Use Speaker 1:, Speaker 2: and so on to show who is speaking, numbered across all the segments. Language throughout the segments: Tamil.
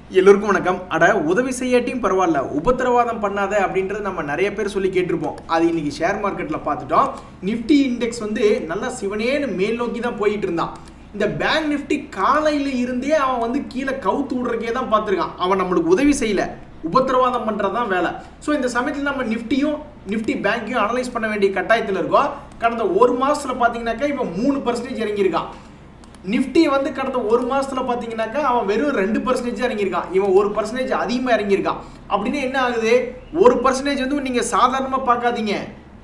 Speaker 1: எல்லோருக்கும் வணக்கம் அட உதவி செய்யாட்டியும் பரவாயில்ல உபத்திரவாதம் பண்ணாத அப்படின்றது நம்ம நிறைய பேர் சொல்லி கேட்டிருப்போம் அது இன்னைக்கு ஷேர் மார்க்கெட்டில் பார்த்துட்டோம் நிஃப்டி இண்டெக்ஸ் வந்து நல்லா சிவனேன்னு மேல் நோக்கி தான் போயிட்டு இருந்தான் இந்த பேங்க் நிஃப்டி காலையில் இருந்தே அவன் வந்து கீழே கவுத்து விடுறக்கே தான் பார்த்துருக்கான் அவன் நம்மளுக்கு உதவி செய்யல உபத்திரவாதம் பண்ணுறது தான் வேலை ஸோ இந்த சமயத்தில் நம்ம நிஃப்டியும் நிஃப்டி பேங்க்கையும் அனலைஸ் பண்ண வேண்டிய கட்டாயத்தில் இருக்கோம் கடந்த ஒரு மாதத்தில் பார்த்தீங்கன்னாக்கா இப்போ மூணு பர்சன்டேஜ் இறங்கியிருக்கான் நிஃப்டி வந்து கடந்த ஒரு மாசத்துல பாத்தீங்கன்னாக்கா அவன் வெறும் ரெண்டு பர்சன்டேஜ் இறங்கியிருக்கான் இவன் ஒரு பர்சன்டேஜ் அதிகமாக இறங்கியிருக்கான் அப்படின்னு என்ன ஆகுது ஒரு பர்சன்டேஜ் வந்து நீங்க சாதாரணமா பார்க்காதீங்க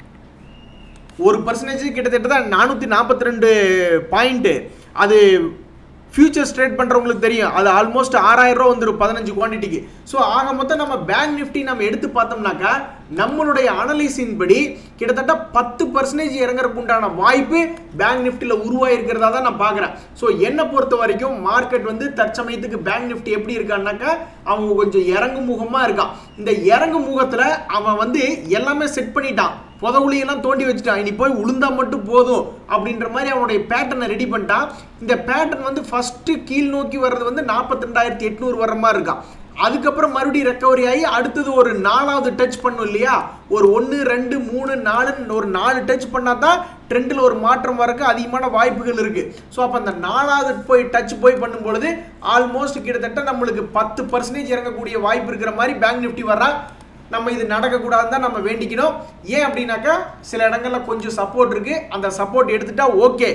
Speaker 1: ஒரு பர்சன்டேஜ் கிட்டத்தட்ட தான் நானூற்றி நாற்பத்தி ரெண்டு பாயிண்ட்டு அது ஃபியூச்சர்ஸ் ட்ரேட் பண்ணுறவங்களுக்கு தெரியும் அது ஆல்மோஸ்ட் ஆறாயிரம் ரூபா வந்துடும் பதினஞ்சு குவான்டிட்டிக்கு ஸோ ஆக மொத்தம் நம்ம பேங்க் நிஃப்டி நம்ம எடுத்து பார்த்தோம்னாக்கா நம்மளுடைய அனலிஸின் படி கிட்டத்தட்ட பத்து பர்சன்டேஜ் இறங்குறதுக்கு உண்டான வாய்ப்பு பேங்க் நிஃப்டியில் உருவாயிருக்கிறதா தான் நான் பார்க்குறேன் ஸோ என்னை பொறுத்த வரைக்கும் மார்க்கெட் வந்து தற்சமயத்துக்கு பேங்க் நிஃப்டி எப்படி இருக்கான்னாக்கா அவங்க கொஞ்சம் இறங்கு முகமாக இருக்கான் இந்த இறங்கு முகத்தில் அவன் வந்து எல்லாமே செட் பண்ணிட்டான் புதவுளியெல்லாம் தோண்டி வச்சுட்டான் இனி போய் உளுந்தா மட்டும் போதும் அப்படின்ற மாதிரி அவனுடைய பேட்டர்னை ரெடி பண்ணிட்டான் இந்த பேட்டர்ன் வந்து ஃபர்ஸ்ட் கீழ் நோக்கி வர்றது வந்து நாற்பத்தி ரெண்டாயிரத்தி எட்நூறு வர்ற மாதிரி இருக்கான் அதுக்கப்புறம் மறுபடியும் ரெக்கவரி ஆகி அடுத்தது ஒரு நாலாவது டச் பண்ணும் இல்லையா ஒரு ஒன்று ரெண்டு மூணு நாலுன்னு ஒரு நாலு டச் பண்ணால் தான் ட்ரெண்டில் ஒரு மாற்றம் வரக்கு அதிகமான வாய்ப்புகள் இருக்குது ஸோ அப்போ அந்த நாலாவது போய் டச் போய் பண்ணும் பொழுது ஆல்மோஸ்ட் கிட்டத்தட்ட நம்மளுக்கு பத்து பர்சன்டேஜ் இறங்கக்கூடிய வாய்ப்பு இருக்கிற மாதிரி பேங்க் நிஃப்டி வர்றா நம்ம இது நடக்கக்கூடாதுன்னு தான் நம்ம வேண்டிக்கணும் ஏன் அப்படின்னாக்கா சில இடங்கள்ல கொஞ்சம் சப்போர்ட் இருக்கு அந்த சப்போர்ட் எடுத்துட்டா ஓகே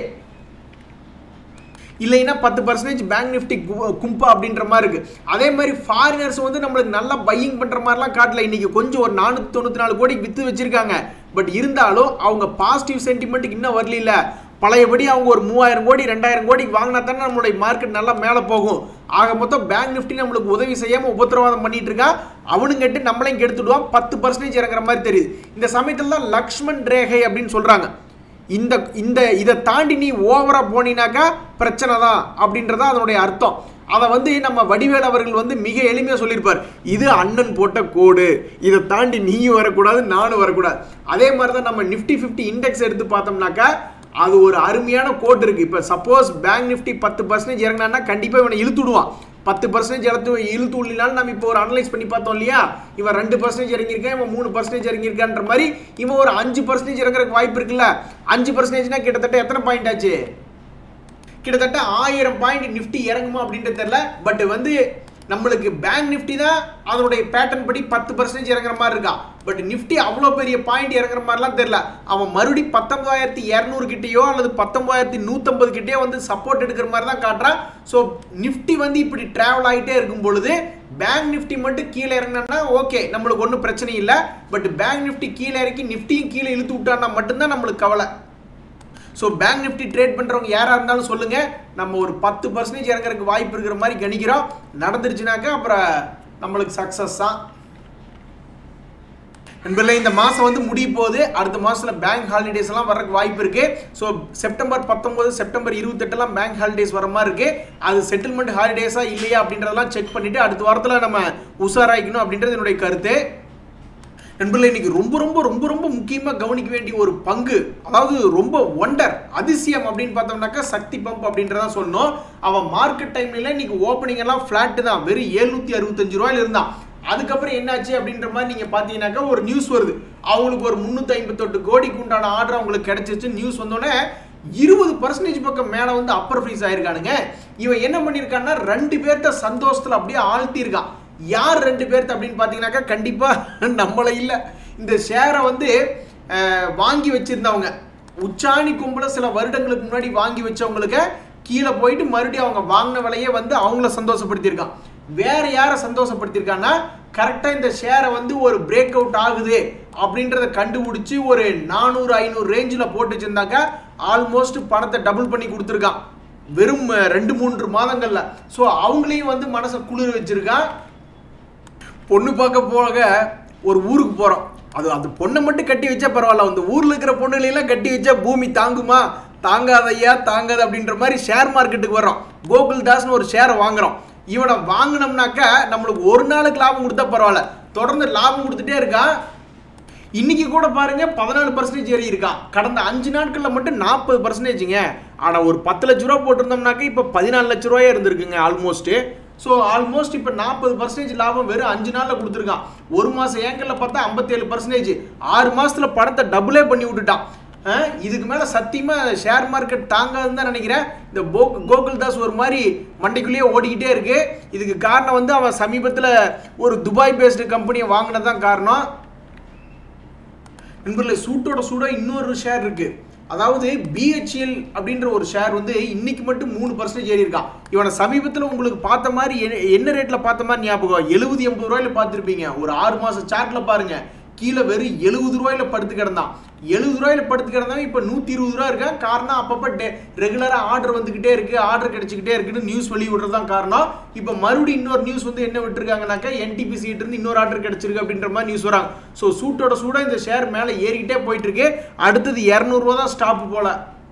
Speaker 1: இல்லைன்னா பத்து பர்சன்டேஜ் பேங்க் நிஃப்டி கும்பா அப்படின்ற மாதிரி இருக்கு அதே மாதிரி ஃபாரினர்ஸ் வந்து நம்மளுக்கு நல்லா பையிங் பண்ற மாதிரிலாம் காட்டல இன்னைக்கு கொஞ்சம் ஒரு நானூற்றி தொண்ணூற்றி நாலு கோடிக்கு வித்து வச்சிருக்காங்க பட் இருந்தாலும் அவங்க பாசிட்டிவ் சென்டிமெண்ட்டுக்கு இன்னும் வரல பழையபடி அவங்க ஒரு மூவாயிரம் கோடி ரெண்டாயிரம் கோடிக்கு வாங்கினா தானே நம்மளுடைய மார்க்கெட் நல்லா மேலே போகும் ஆக மொத்தம் பேங்க் நிஃப்டி நம்மளுக்கு உதவி செய்யாமல் உபத்திரவாதம் பண்ணிட்டு இருக்கா அவனும் கேட்டு நம்மளையும் கெடுத்துடுவான் பத்து பர்சன்டேஜ் இறங்குற மாதிரி தெரியுது இந்த சமயத்தில் தான் லக்ஷ்மண் ரேகை அப்படின்னு சொல்கிறாங்க இந்த இந்த இதை தாண்டி நீ ஓவராக போனினாக்கா பிரச்சனை தான் அப்படின்றதான் அதனுடைய அர்த்தம் அதை வந்து நம்ம வடிவேல் அவர்கள் வந்து மிக எளிமையாக சொல்லியிருப்பார் இது அண்ணன் போட்ட கோடு இதை தாண்டி நீயும் வரக்கூடாது நானும் வரக்கூடாது அதே மாதிரி தான் நம்ம நிஃப்டி ஃபிஃப்டி இண்டெக்ஸ் எடுத்து பார்த்தோம்னாக்கா அது ஒரு அருமையான கோட் இருக்குது இப்போ சப்போஸ் பேங்க் நிஃப்டி பத்து பர்சன்டேஜ் இறங்கினா கண்டிப்பாக இவனை இழுத்துடுவான் பத்து பர்சன்டேஜ் இழுத்து இழுத்து உள்ளினாலும் நம்ம இப்போ ஒரு அனலைஸ் பண்ணி பார்த்தோம் இல்லையா இவன் ரெண்டு பர்சன்டேஜ் இறங்கியிருக்கான் இவன் மூணு பர்சன்டேஜ் இறங்கியிருக்கான்ற மாதிரி இவன் ஒரு அஞ்சு பர்சன்டேஜ் இறங்குறதுக்கு வாய்ப்பு இருக்குல்ல அஞ்சு பர்சன்டேஜ்னா கிட்டத்தட்ட எத்தனை பாயிண்ட் ஆச்சு கிட்டத்தட்ட ஆயிரம் பாயிண்ட் நிஃப்டி இறங்குமா அப்படின்றது தெரியல பட் வந்து நம்மளுக்கு பேங்க் நிஃப்டி தான் அதனுடைய பேட்டர்ன் படி பத்து பர்சன்டேஜ் இறங்குற மாதிரி இருக்கா பட் நிஃப்டி அவ்வளோ பெரிய பாயிண்ட் இறங்குற மாதிரிலாம் தெரியல அவன் மறுபடி பத்தொன்பதாயிரத்தி இரநூறு கிட்டேயோ அல்லது பத்தொன்பதாயிரத்தி நூற்றம்பது கிட்டேயோ வந்து சப்போர்ட் எடுக்கிற மாதிரி தான் காட்டுறான் ஸோ நிஃப்டி வந்து இப்படி ட்ராவல் ஆகிட்டே இருக்கும் பொழுது பேங்க் நிஃப்டி மட்டும் கீழே இறங்கினா ஓகே நம்மளுக்கு ஒன்றும் பிரச்சனை இல்லை பட் பேங்க் நிஃப்டி கீழே இறக்கி நிஃப்டியும் கீழே இழுத்து விட்டான்னா மட்டும்தான் நம்மளுக்கு கவலை ஸோ பேங்க் நிஃப்டி ட்ரேட் பண்ணுறவங்க யாராக இருந்தாலும் சொல்லுங்கள் நம்ம ஒரு பத்து பர்சன்டேஜ் இறங்குறதுக்கு வாய்ப்பு இருக்கிற மாதிரி கணிக்கிறோம் நடந்துருச்சுனாக்கா அப்புறம் நம்மளுக்கு சக்ஸஸ் தான் நண்பர்களே இந்த மாதம் வந்து முடிய போகுது அடுத்த மாதத்தில் பேங்க் ஹாலிடேஸ் எல்லாம் வரக்கு வாய்ப்பு இருக்கு ஸோ செப்டம்பர் பத்தொன்பது செப்டம்பர் இருபத்தெட்டுலாம் பேங்க் ஹாலிடேஸ் வர மாதிரி இருக்கு அது செட்டில்மெண்ட் ஹாலிடேஸா இல்லையா அப்படின்றதெல்லாம் செக் பண்ணிட்டு அடுத்த வாரத்தில் நம்ம உஷாராயிக்கணும் அப்படின்றது என்னுடைய கருத்து நண்பர்களே இன்னைக்கு ரொம்ப ரொம்ப ரொம்ப ரொம்ப முக்கியமாக கவனிக்க வேண்டிய ஒரு பங்கு அதாவது ரொம்ப ஒண்டர் அதிசயம் அப்படின்னு பார்த்தோம்னாக்கா சக்தி பம்ப் அப்படின்றதான் சொல்லணும் அவன் மார்க்கெட் டைம்ல இன்னைக்கு ஓப்பனிங் எல்லாம் ஃபிளாட் தான் வெறும் எழுநூத்தி அறுபத்தஞ்சு ரூபாயில இருந்தான் அதுக்கப்புறம் என்னாச்சு அப்படின்ற மாதிரி நீங்கள் பார்த்தீங்கன்னாக்கா ஒரு நியூஸ் வருது அவங்களுக்கு ஒரு முந்நூற்றி ஐம்பத்தெட்டு கோடிக்கு உண்டான ஆர்டர் அவங்களுக்கு கிடைச்சிச்சு நியூஸ் வந்தோடனே இருபது பர்சன்டேஜ் பக்கம் மேலே வந்து அப்பர் ஃப்ரீஸ் ஆயிருக்கானுங்க இவன் என்ன பண்ணியிருக்கான்னா ரெண்டு பேர்த்த சந்தோஷத்தில் அப்படியே ஆழ்த்தியிருக்கான் யார் ரெண்டு பேர்த்த அப்படின்னு பார்த்தீங்கன்னாக்கா கண்டிப்பாக நம்மளை இல்லை இந்த ஷேரை வந்து வாங்கி வச்சுருந்தவங்க உச்சாணி கும்பல சில வருடங்களுக்கு முன்னாடி வாங்கி வச்சவங்களுக்கு கீழே போயிட்டு மறுபடியும் அவங்க வாங்கின விலையே வந்து அவங்கள சந்தோஷப்படுத்தியிருக்கான் வேற யாரை சந்தோஷப்படுத்தியிருக்கான்னா கரெக்டாக இந்த ஷேரை வந்து ஒரு பிரேக் அவுட் ஆகுது அப்படின்றத கண்டுபிடிச்சி ஒரு நானூறு ஐநூறு ரேஞ்சில் போட்டு வச்சிருந்தாக்க ஆல்மோஸ்ட் பணத்தை டபுள் பண்ணி கொடுத்துருக்கான் வெறும் ரெண்டு மூன்று மாதங்கள்ல ஸோ அவங்களையும் வந்து மனசை குளிர் வச்சிருக்கான் பொண்ணு பார்க்க போக ஒரு ஊருக்கு போகிறோம் அது அந்த பொண்ணை மட்டும் கட்டி வச்சா பரவாயில்ல அந்த ஊரில் இருக்கிற பொண்ணுகளெல்லாம் கட்டி வச்சா பூமி தாங்குமா தாங்காதையா தாங்காது அப்படின்ற மாதிரி ஷேர் மார்க்கெட்டுக்கு வர்றோம் கோகுல் தாஸ்னு ஒரு ஷேரை வாங்குறோம் இவனை வாங்கினோம்னாக்கா நம்மளுக்கு ஒரு நாளுக்கு லாபம் கொடுத்தா பரவாயில்ல தொடர்ந்து லாபம் கொடுத்துட்டே இருக்கான் இன்னைக்கு கூட பாருங்க பதினாலு பர்சன்டேஜ் ஏறி இருக்கான் கடந்த அஞ்சு நாட்கள்ல மட்டும் நாற்பது பர்சன்டேஜுங்க ஆனா ஒரு பத்து லட்ச ரூபா போட்டிருந்தோம்னாக்க இப்போ பதினாலு லட்ச ரூபாயே இருந்திருக்குங்க ஆல்மோஸ்ட் ஸோ ஆல்மோஸ்ட் இப்போ நாற்பது பர்சன்டேஜ் லாபம் வெறும் அஞ்சு நாளில் கொடுத்துருக்கான் ஒரு மாதம் ஏங்கரில் பார்த்தா ஐம்பத்தேழு பர்சன்டேஜ் ஆறு மாசத்துல படத்தை டபுளே பண்ணி விட்டுட்டான் அஹ் இதுக்கு மேலே சத்தியமாக ஷேர் மார்க்கெட் தாங்காதுன்னு தான் நினைக்கிறேன் இந்த போ கோகுல் தாஸ் ஒரு மாதிரி மண்டைக்குள்ளேயே ஓடிக்கிட்டே இருக்கு இதுக்கு காரணம் வந்து அவன் சமீபத்தில் ஒரு துபாய் பேஸ்டு கம்பெனியை வாங்கினது தான் காரணம் நண்பர்களே சூட்டோட சூட இன்னொரு ஷேர் இருக்கு அதாவது பிஹெச்எல் அப்படின்ற ஒரு ஷேர் வந்து இன்னைக்கு மட்டும் மூணு பர்சன்டேஜ் ஏறி இருக்கான் இவனை சமீபத்தில் உங்களுக்கு பார்த்த மாதிரி என்ன- என்ன ரேட்ல பார்த்த மாதிரி ஞாபகம் எழுபது எண்பது ரூபாயில பார்த்துருப்பீங்க ஒரு ஆறு மாசம் சார்ட்ல பாருங்க கீழே வெறும் எழுபது ரூபாயில படுத்து கிடந்தான் எழுபது ரூபாயில படுத்து கிடந்தவன் இப்போ நூற்றி இருபது ரூபா இருக்கான் காரணம் அப்பப்போ ரெகுலராக ஆர்டர் வந்துக்கிட்டே இருக்கு ஆர்டர் கிடைச்சிக்கிட்டே இருக்குன்னு நியூஸ் வெளிய விடுறது தான் காரணம் இப்போ மறுபடியும் இன்னொரு நியூஸ் வந்து என்ன விட்டுருக்காங்கனாக்கா என்டிபிசி இருந்து இன்னொரு ஆர்டர் கிடைச்சிருக்கு அப்படின்ற மாதிரி நியூஸ் வராங்க ஸோ சூட்டோட சூட இந்த ஷேர் மேலே ஏறிக்கிட்டே போயிட்டு இருக்கு அடுத்தது இரநூறுவா தான் ஸ்டாப் போல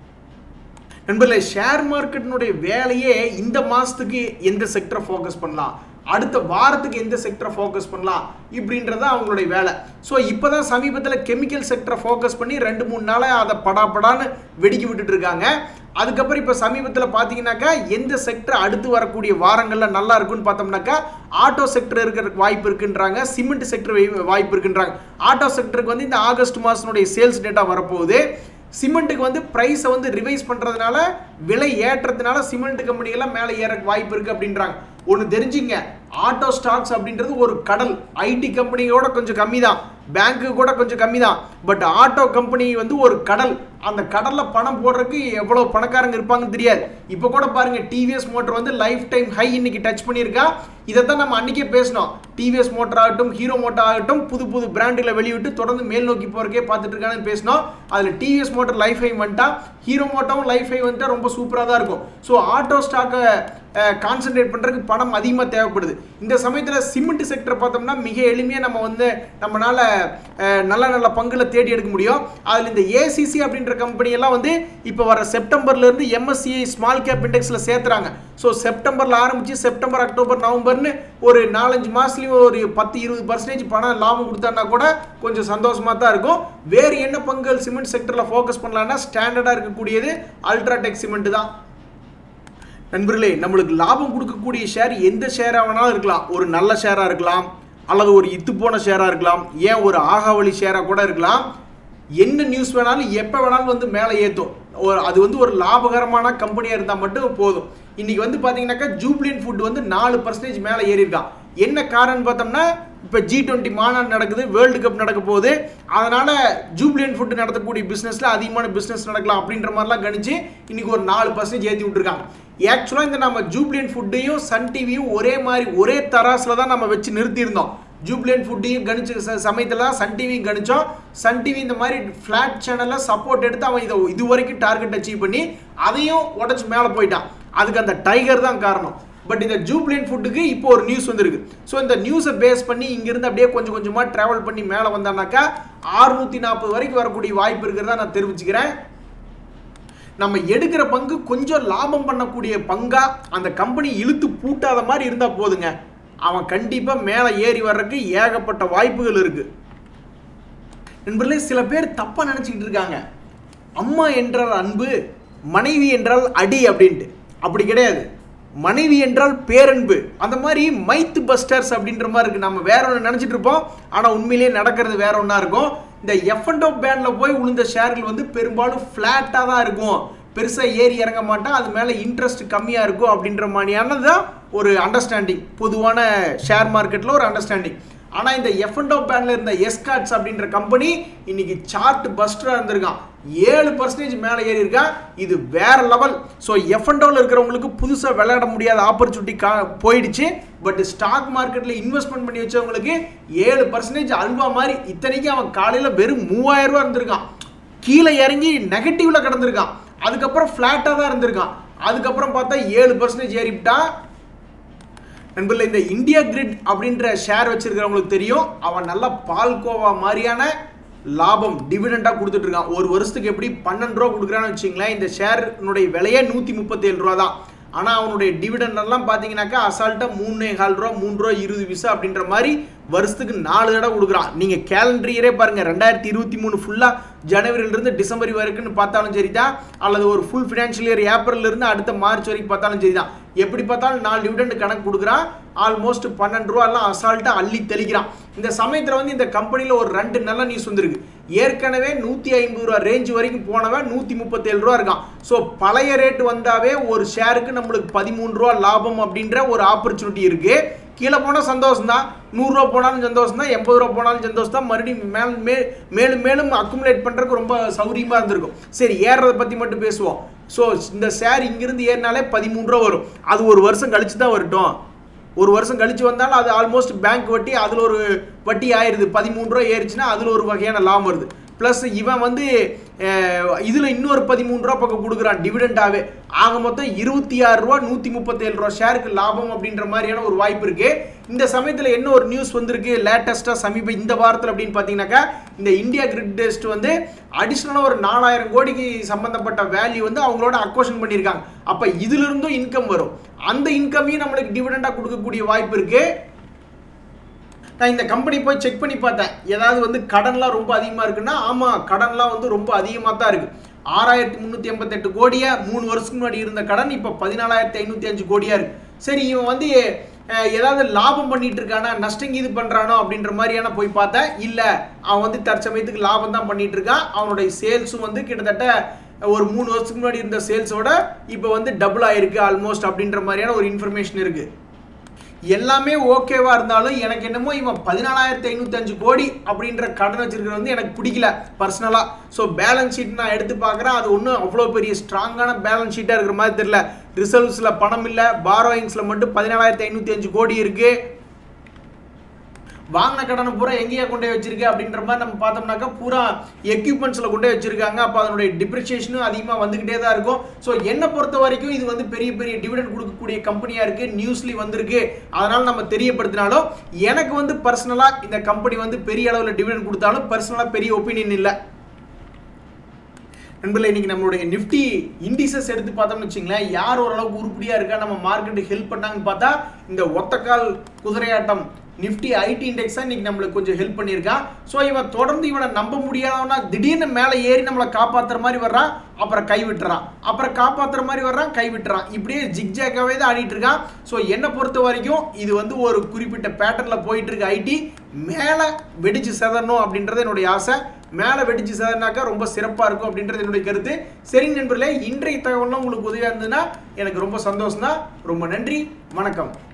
Speaker 1: நண்பர்களே ஷேர் மார்க்கெட்டினுடைய வேலையே இந்த மாசத்துக்கு எந்த செக்டரை ஃபோக்கஸ் பண்ணலாம் அடுத்த வாரத்துக்கு எந்த செக்டரை ஃபோக்கஸ் பண்ணலாம் இப்படின்றத அவங்களுடைய வேலை ஸோ இப்போ தான் சமீபத்தில் கெமிக்கல் செக்டரை ஃபோக்கஸ் பண்ணி ரெண்டு மூணு நாளாக அதை படாபடான்னு வெடிக்க விட்டுட்டு இருக்காங்க அதுக்கப்புறம் இப்போ சமீபத்தில் பார்த்தீங்கன்னாக்கா எந்த செக்டர் அடுத்து வரக்கூடிய வாரங்களில் நல்லா இருக்குன்னு பார்த்தோம்னாக்கா ஆட்டோ செக்டர் இருக்கிறதுக்கு வாய்ப்பு இருக்குன்றாங்க சிமெண்ட் செக்டர் வாய்ப்பு இருக்குன்றாங்க ஆட்டோ செக்டருக்கு வந்து இந்த ஆகஸ்ட் மாதத்தினுடைய சேல்ஸ் டேட்டா வரப்போகுது சிமெண்ட்டுக்கு வந்து ப்ரைஸை வந்து ரிவைஸ் பண்ணுறதுனால விலை ஏற்றதுனால சிமெண்ட் கம்பெனிகள்லாம் மேலே ஏற வாய்ப்பு இருக்குது அப்படின்றாங்க ஒன்று தெரிஞ்சுங்க ஆட்டோ ஸ்டாக்ஸ் அப்படின்றது ஒரு கடல் ஐடி கம்பெனியோட கொஞ்சம் கம்மி தான் பேங்க்கு கூட கொஞ்சம் கம்மி தான் பட் ஆட்டோ கம்பெனி வந்து ஒரு கடல் அந்த கடலில் பணம் போடுறதுக்கு எவ்வளோ பணக்காரங்க இருப்பாங்கன்னு தெரியாது இப்போ கூட பாருங்க டிவிஎஸ் மோட்டர் வந்து லைஃப் டைம் ஹை இன்னைக்கு டச் பண்ணியிருக்கா இதை தான் நம்ம அன்றைக்கே பேசினோம் டிவிஎஸ் மோட்டர் ஆகட்டும் ஹீரோ மோட்டர் ஆகட்டும் புது புது பிராண்டுகளை வெளியிட்டு தொடர்ந்து மேல் நோக்கி போகிறக்கே பார்த்துட்டு இருக்கான்னு பேசினோம் அதில் டிவிஎஸ் மோட்டர் லைஃப் ஹை வந்துட்டா ஹீரோ மோட்டரும் லைஃப் ஹை வந்துட்டா ரொம்ப சூப்பராக தான் இருக்கும் ஸோ ஆட்டோ ஸ்டாக்கை கான்சென்ட்ரேட் பண்ணுறதுக்கு பணம் அதிகமாக தேவைப்படுது இந்த சமயத்தில் சிமெண்ட் செக்டர் பார்த்தோம்னா மிக எளிமையாக நம்ம வந்து நம்மளால அஹ், நல்ல நல்ல பங்குல தேடி எடுக்க முடியும் அதில் இந்த ஏசிசி அப்படின்ற கம்பெனியெல்லாம் வந்து இப்போ வர செப்டம்பர்லேருந்து எம்எஸ்சிஐ ஸ்மால் கேப் இண்டெக்ஸில் சேர்த்துறாங்க ஸோ செப்டம்பரில் ஆரம்பித்து செப்டம்பர் அக்டோபர் நவம்பர்னு ஒரு நாலஞ்சு மாதத்துலேயும் ஒரு பத்து இருபது பர்சன்டேஜ் பணம் லாபம் கொடுத்தான்னா கூட கொஞ்சம் சந்தோஷமாக தான் இருக்கும் வேறு என்ன பங்குகள் சிமெண்ட் செக்டரில் ஃபோக்கஸ் பண்ணலான்னா ஸ்டாண்டர்டாக இருக்கக்கூடியது அல்ட்ராடெக் சிமெண்ட் தான் நண்பர்களே நம்மளுக்கு லாபம் கொடுக்கக்கூடிய ஷேர் எந்த ஷேராக வேணாலும் இருக்கலாம் ஒரு நல்ல ஷேராக இருக்கலாம் அல்லது ஒரு இத்து போன ஷேராக இருக்கலாம் ஏன் ஒரு ஆகாவளி ஷேராக கூட இருக்கலாம் என்ன நியூஸ் வேணாலும் எப்போ வேணாலும் வந்து மேலே ஏற்றும் ஒரு அது வந்து ஒரு லாபகரமான கம்பெனியாக இருந்தால் மட்டும் போதும் இன்னைக்கு வந்து பார்த்தீங்கன்னாக்கா ஜூப்ளியன் ஃபுட் வந்து நாலு பர்சன்டேஜ் மேலே ஏறியிருக்கான் என்ன காரணம்னு பார்த்தோம்னா இப்போ ஜி டுவெண்ட்டி மாநாடு நடக்குது வேர்ல்டு கப் நடக்க போகுது அதனால ஜூப்ளியன் ஃபுட் நடத்தக்கூடிய பிஸ்னஸில் அதிகமான பிஸ்னஸ் நடக்கலாம் அப்படின்ற மாதிரிலாம் கணிச்சு இன்னைக்கு ஒரு நாலு பர்சன்டேஜ் ஏற்றி விட்டுருக்காங்க ஆக்சுவலாக இந்த நம்ம ஜூப்ளியன் ஃபுட்டையும் சன் டிவியும் ஒரே மாதிரி ஒரே தராசில் தான் நம்ம வச்சு நிறுத்தியிருந்தோம் ஜூப்ளியன் ஃபுட்டையும் கணிச்ச ச- சமயத்துல தான் சன் டிவியும் கணிச்சோம் சன் டிவி இந்த மாதிரி ஃப்ளாட் சேனலில் சப்போர்ட் எடுத்து அவன் இதை இது வரைக்கும் டார்கெட் அச்சீவ் பண்ணி அதையும் உடச்சி மேலே போயிட்டான் அதுக்கு அந்த டைகர் தான் காரணம் பட் இந்த ஜூப்ளியன் ஃபுட்டுக்கு இப்போ ஒரு நியூஸ் வந்திருக்கு ஸோ இந்த நியூஸை பேஸ் பண்ணி இங்கிருந்து அப்படியே கொஞ்சம் கொஞ்சமாக ட்ராவல் பண்ணி மேலே வந்தானாக்கா 640 நாற்பது வரைக்கும் வரக்கூடிய வாய்ப்பு இருக்கிறதா நான் தெரிவிச்சுக்கிறேன் நம்ம எடுக்கிற பங்கு கொஞ்சம் லாபம் பண்ணக்கூடிய பங்கா அந்த கம்பெனி இழுத்து பூட்டாத மாதிரி இருந்தா போதுங்க அவன் கண்டிப்பா மேலே ஏறி வர்றதுக்கு ஏகப்பட்ட வாய்ப்புகள் இருக்கு நண்பர்களே சில பேர் தப்பா நினைச்சுக்கிட்டு இருக்காங்க அம்மா என்றால் அன்பு மனைவி என்றால் அடி அப்படின்ட்டு அப்படி கிடையாது மனைவி என்றால் பேரன்பு அந்த மாதிரி மைத்து பஸ்டர்ஸ் அப்படின்ற மாதிரி இருக்கு நம்ம வேற ஒன்று நினைச்சிட்டு இருப்போம் ஆனா உண்மையிலேயே நடக்கிறது வேற ஒன்றா இருக்கும் இந்த எஃப் அண்ட் ஆஃப் பேண்ட்ல போய் விழுந்த ஷேர்கள் வந்து பெரும்பாலும் ஃப்ளாட்டாக தான் இருக்கும் பெருசாக ஏறி இறங்க மாட்டான் அது மேலே இன்ட்ரெஸ்ட் கம்மியாக இருக்கும் அப்படின்ற மாதிரியானது தான் ஒரு அண்டர்ஸ்டாண்டிங் பொதுவான ஷேர் மார்க்கெட்டில் ஒரு அண்டர்ஸ்டாண்டிங் ஆனால் இந்த எஃப் அண்ட் ஆஃப் பேண்டில் இருந்த எஸ்காட்ஸ் அப்படின்ற கம்பெனி இன்னைக்கு சார்ட் பஸ்டராக இருந்திருக்கான் ஏழு பர்சன்டேஜ் மேலே ஏறி இருக்கா இது வேற லெவல் ஸோ எஃப் அண்ட் இருக்கிறவங்களுக்கு புதுசாக விளையாட முடியாத ஆப்பர்ச்சுனிட்டி கா போயிடுச்சு பட் ஸ்டாக் மார்க்கெட்டில் இன்வெஸ்ட்மெண்ட் பண்ணி வச்சவங்களுக்கு ஏழு பர்சன்டேஜ் அல்வா மாதிரி இத்தனைக்கும் அவன் காலையில் வெறும் மூவாயிரம் ரூபா இருந்திருக்கான் கீழே இறங்கி நெகட்டிவ்ல கிடந்திருக்கான் அதுக்கப்புறம் ஃப்ளாட்டாக தான் இருந்திருக்கான் அதுக்கப்புறம் பார்த்தா ஏழு பர்சன்டேஜ் ஏறிவிட்டான் நண்பர்களே இந்த இந்தியா கிரிட் அப்படின்ற ஷேர் வச்சிருக்கிறவங்களுக்கு தெரியும் அவன் நல்ல பால்கோவா மாதிரியான லாபம் டிவிடெண்டாக கொடுத்துட்டு இருக்கான் ஒரு வருஷத்துக்கு எப்படி பன்னெண்டு ரூபா கொடுக்குறான்னு வச்சுங்களேன் இந்த ஷேர்னுடைய விலையே நூற்றி முப்பத்தேழு ரூபா தான் ஆனால் அவனுடைய டிவிடெண்ட் எல்லாம் பார்த்தீங்கன்னாக்கா அசால்ட்டாக மூணே கால் ரூபா மூணு ரூபா இருபது விசா அப்படின்ற மாதிரி வருஷத்துக்கு நாலு தடவை கொடுக்குறான் நீங்கள் கேலண்டர் இயரே பாருங்கள் ரெண்டாயிரத்தி இருபத்தி மூணு ஃபுல்லாக ஜனவரியிலிருந்து டிசம்பர் வரைக்கும்னு பார்த்தாலும் சரி தான் அல்லது ஒரு ஃபுல் ஃபினான்ஷியல் இயர் ஏப்ரல்லேருந்து அடுத்த மார்ச் வரைக்கும் பார்த்தாலும் சரி தான் எப்படி பார்த்தாலும் நாலு டிவிடெண்ட் கணக்கு கொடுக்குறான் ஆல்மோஸ்ட் பன்னெண்டு ரூபாலாம் அசால்ட்டாக அள்ளி தெளிக்கிறான் இந்த சமயத்தில் வந்து இந்த கம்பெனியில் ஒரு ரெண்டு நல்ல நியூஸ் வந்திருக்கு ஏற்கனவே நூற்றி ஐம்பது ரூபா ரேஞ்ச் வரைக்கும் போனவன் நூற்றி முப்பத்தேழு ரூபா இருக்கான் ஸோ பழைய ரேட் வந்தாவே ஒரு ஷேருக்கு நம்மளுக்கு பதிமூணு ரூபா லாபம் அப்படின்ற ஒரு ஆப்பர்ச்சுனிட்டி இருக்குது கீழே போனால் சந்தோஷம் தான் நூறுரூவா போனாலும் சந்தோஷம் தான் எண்பது ரூபா போனாலும் சந்தோஷம் தான் மறுபடியும் மேல் மே மேலும் மேலும் அக்குமுலேட் பண்ணுறதுக்கு ரொம்ப சௌரியமாக இருந்திருக்கும் சரி ஏறுறதை பற்றி மட்டும் பேசுவோம் ஸோ இந்த ஷேர் இங்கிருந்து ஏறினாலே பதிமூணு ரூபா வரும் அது ஒரு வருஷம் கழிச்சு தான் வரட்டும் ஒரு வருஷம் கழிச்சு வந்தாலும் அது ஆல்மோஸ்ட் பேங்க் வட்டி அதில் ஒரு வட்டி ஆயிடுது பதிமூணு ரூபா ஏறிச்சுன்னா அதில் ஒரு வகையான லாபம் வருது ப்ளஸ் இவன் வந்து இதில் இன்னொரு பதிமூணு ரூபா பக்கம் கொடுக்குறான் டிவிடெண்டாகவே ஆக மொத்தம் இருபத்தி ஆறு ரூபா நூற்றி முப்பத்தேழு ரூபா ஷேருக்கு லாபம் அப்படின்ற மாதிரியான ஒரு வாய்ப்பு இருக்கு இந்த சமயத்தில் என்ன ஒரு நியூஸ் வந்திருக்கு லேட்டஸ்ட்டாக சமீப இந்த வாரத்தில் அப்படின்னு பார்த்தீங்கன்னாக்கா இந்த இந்தியா கிரிட் டெஸ்ட் வந்து அடிஷ்னலாக ஒரு நாலாயிரம் கோடிக்கு சம்பந்தப்பட்ட வேல்யூ வந்து அவங்களோட அக்வஷன் பண்ணியிருக்காங்க அப்போ இதிலிருந்தும் இன்கம் வரும் அந்த இன்கமையும் நம்மளுக்கு டிவிடெண்டாக கொடுக்கக்கூடிய வாய்ப்பு இருக்குது நான் இந்த கம்பெனி போய் செக் பண்ணி பார்த்தேன் ஏதாவது வந்து கடன்லாம் ரொம்ப அதிகமாக இருக்குன்னா ஆமாம் கடன்லாம் வந்து ரொம்ப அதிகமாக தான் இருக்குது ஆறாயிரத்தி முந்நூற்றி எண்பத்தெட்டு கோடியா மூணு வருஷத்துக்கு முன்னாடி இருந்த கடன் இப்போ பதினாலாயிரத்தி ஐநூற்றி அஞ்சு கோடியாக இருக்குது சரி இவன் வந்து அஹ், ஏதாவது லாபம் பண்ணிட்டு இருக்கானா நஷ்டம் இது பண்ணுறானோ அப்படின்ற மாதிரியான போய் பார்த்தேன் இல்லை அவன் வந்து தற்சமயத்துக்கு லாபம் தான் பண்ணிட்டு இருக்கான் அவனுடைய சேல்ஸும் வந்து கிட்டத்தட்ட ஒரு மூணு வருஷத்துக்கு முன்னாடி இருந்த சேல்ஸோட இப்போ வந்து டபுள் ஆயிருக்கு ஆல்மோஸ்ட் அப்படின்ற மாதிரியான ஒரு இன்ஃபர்மேஷன் இருக்குது எல்லாமே ஓகேவா இருந்தாலும் எனக்கு என்னமோ இவன் பதினாலாயிரத்தி ஐநூத்தஞ்சு கோடி அப்படின்ற கடன் வச்சிருக்கிறது வந்து எனக்கு பிடிக்கல பர்சனலாக ஸோ பேலன்ஸ் ஷீட் நான் எடுத்து பார்க்குறேன் அது ஒன்றும் அவ்வளோ பெரிய ஸ்ட்ராங்கான பேலன்ஸ் ஷீட்டாக இருக்கிற மாதிரி தெரியல ரிசர்வ்ஸில் பணம் இல்லை பாரோயிங்ஸில் மட்டும் பதினாலாயிரத்தி ஐநூற்றி அஞ்சு கோடி இருக்குது வாங்கின கடனை பூரா எங்கேயா கொண்டு போய் வச்சிருக்கு அப்படின்ற மாதிரி நம்ம பார்த்தோம்னாக்கா பூரா எக்யூப்மெண்ட்ஸில் கொண்டு போய் வச்சிருக்காங்க அப்போ அதனுடைய டிப்ரிசியேஷனும் அதிகமாக வந்துக்கிட்டே தான் இருக்கும் ஸோ என்னை பொறுத்த வரைக்கும் இது வந்து பெரிய பெரிய டிவிடெண்ட் கொடுக்கக்கூடிய கம்பெனியாக இருக்குது நியூஸ்லி வந்திருக்கு அதனால் நம்ம தெரியப்படுத்தினாலும் எனக்கு வந்து பர்சனலாக இந்த கம்பெனி வந்து பெரிய அளவில் டிவிடெண்ட் கொடுத்தாலும் பர்சனலாக பெரிய ஒப்பீனியன் இல்லை நண்பர்களே இன்னைக்கு நம்மளுடைய நிஃப்டி இண்டிசஸ் எடுத்து பார்த்தோம்னு வச்சுங்களேன் யார் ஓரளவுக்கு உருப்படியாக இருக்கா நம்ம மார்க்கெட்டுக்கு ஹெல்ப் பண்ணாங்கன்னு பார்த்தா இந்த ஒத்தக்கால் குதிரையாட்டம் நிஃப்டி ஐடி இண்டெக்ஸ் தான் இன்னைக்கு நம்மளுக்கு கொஞ்சம் ஹெல்ப் பண்ணியிருக்கான் ஸோ இவன் தொடர்ந்து இவனை நம்ப முடியாதவனா திடீர்னு மேலே ஏறி நம்மளை காப்பாற்றுற மாதிரி வர்றான் அப்புறம் கை விட்டுறான் அப்புறம் காப்பாற்றுற மாதிரி வர்றான் கை விட்டுறான் இப்படியே ஜிக்ஜாக்காவே தான் ஆடிட்டு இருக்கான் ஸோ என்னை பொறுத்த வரைக்கும் இது வந்து ஒரு குறிப்பிட்ட பேட்டர்னில் போயிட்டு இருக்கு ஐடி மேலே வெடிச்சு செதறணும் அப்படின்றது என்னுடைய ஆசை மேலே வெடிச்சு செதறினாக்கா ரொம்ப சிறப்பாக இருக்கும் அப்படின்றது என்னுடைய கருத்து சரி நண்பர்களே இன்றைய தகவல்லாம் உங்களுக்கு உதவியாக இருந்ததுன்னா எனக்கு ரொம்ப சந்தோஷம் தான் ரொம்ப நன்றி வணக்கம்